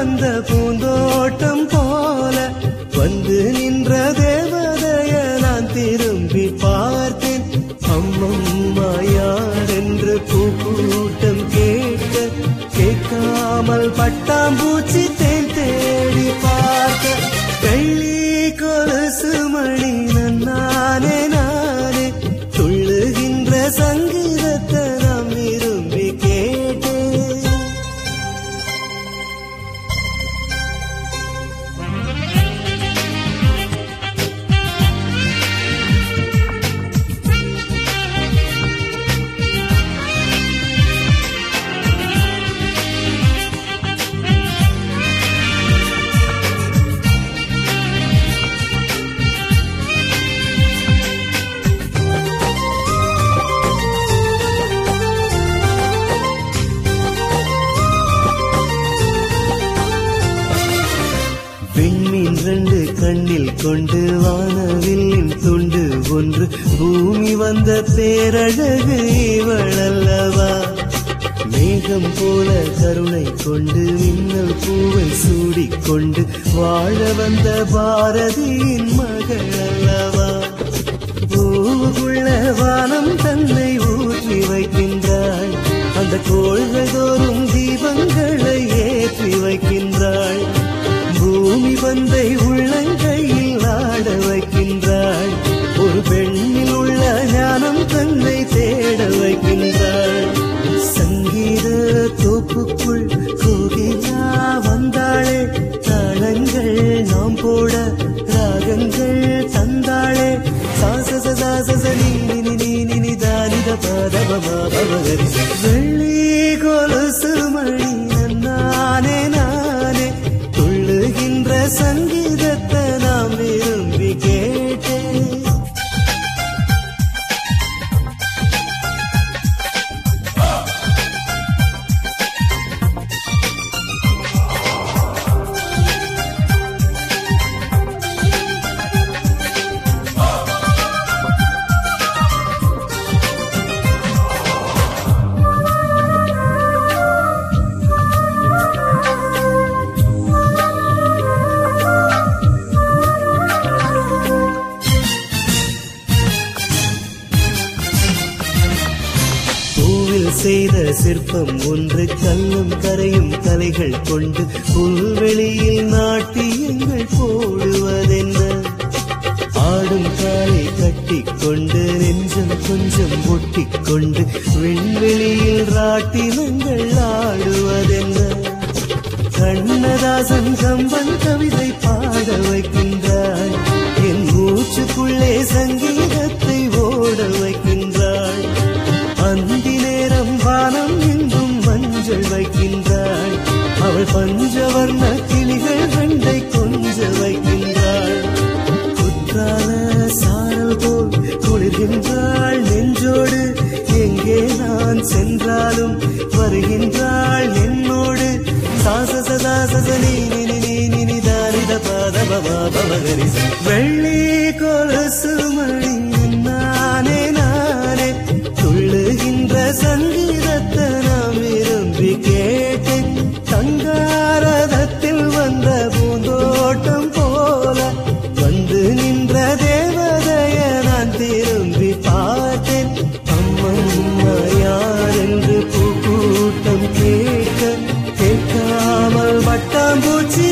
வந்த பூந்தோட்டம் போல வந்து நின்ற தேவதைய நான் திரும்பி பார்த்தேன் அம்மம்மா யார் என்று பூக்கூட்டம் கேட்க கேட்காமல் பட்டாம்பூச்சி தேன் தேடி பார்க்க வெள்ளி கொலுசு மணி நானே நானே துள்ளுகின்ற சங்கீதத்தை நாம் விரும்பி கேட்டேன் விண்மீன் ரெண்டு கண்ணில் கொண்டு வானவில்லின் துண்டு ஒன்று பூமி வந்த பேரழகு இவளல்லவா மேகம் போல கருணை கொண்டு மின்னல் பூவை சூடிக்கொண்டு வாழ வந்த பாரதியின் மகள் அல்லவா பூவுக்குள்ள வானம் தன்னை ஊற்றி வைக்கின்றாள் அந்த கோள்கள் தோறும் தீபங்களை ஏற்றி வைக்கின்றாள் பூமி பந்தை உள்ளங்கையில் ஆட வைக்கின்றாள் ஒரு பெண்ணில் உள்ள ஞானம் தன்னை தேட வைக்கின்றாள் சங்கீத தோப்புக்குள் கோகிலா வந்தாளே தாளங்கள் நாம் போட ராகங்கள் தந்தாளே சாசச சாசச நீ நினி நீ நினி தானித பாதபமா பவகரி வெள்ளி கொலுசு மணி நானே நானே துள்ளுகின்ற சங்கீதத்தை நாம் விரும்பி கேட்டேன் பூவில் செய்த சிற்பம் ஒன்று கல்லும் கரையும் கலைகள் கொண்டு புல்வெளியில் நாட்டியங்கள் போடுவதென்ன ஆடும் காலை கட்டிக்கொண்டு நெஞ்சம் கொஞ்சம் ஒட்டிக்கொண்டு விண்வெளியில் ராட்டினங்கள் ஆடுவதென்ன கண்ணதாசன் கம்பன் கவிதை பாட வைக்கின்றாள் என் மூச்சுக்குள்ளே சங்கீதத்தை ஓட வைக்கின்றாள் அந்தி நேரம் வானம் எங்கும் மஞ்சள் வைக்கின்றாள் அவள் பஞ்சவர்ண கிளிகள் ரெண்டை கொஞ்ச வைக்கின்றாள் குற்றால சாரல் போல் குளிர்கின்றாள் நெஞ்சோடு எங்கே நான் சென்றாலும் வருகின்றாள் என்னோடு சாசச சாசச நீ நினி நீ நினி தாரித பாத பவா பவகரி வெள்ளி கொலுசு மணி நானே நானே துள்ளுகின்ற சங்கீதத்தை நாம் விரும்பி கேட்டேன் தங்காரதத்தில் வந்த பூந்தோட்டம் போல வந்து நின்ற தேவதைய நான் திரும்பி பார்த்தேன் அம்மம்மா யார் என்று பூக்கூட்டம் கேட்க கேட்காமல் வட்டாம்பூச்சி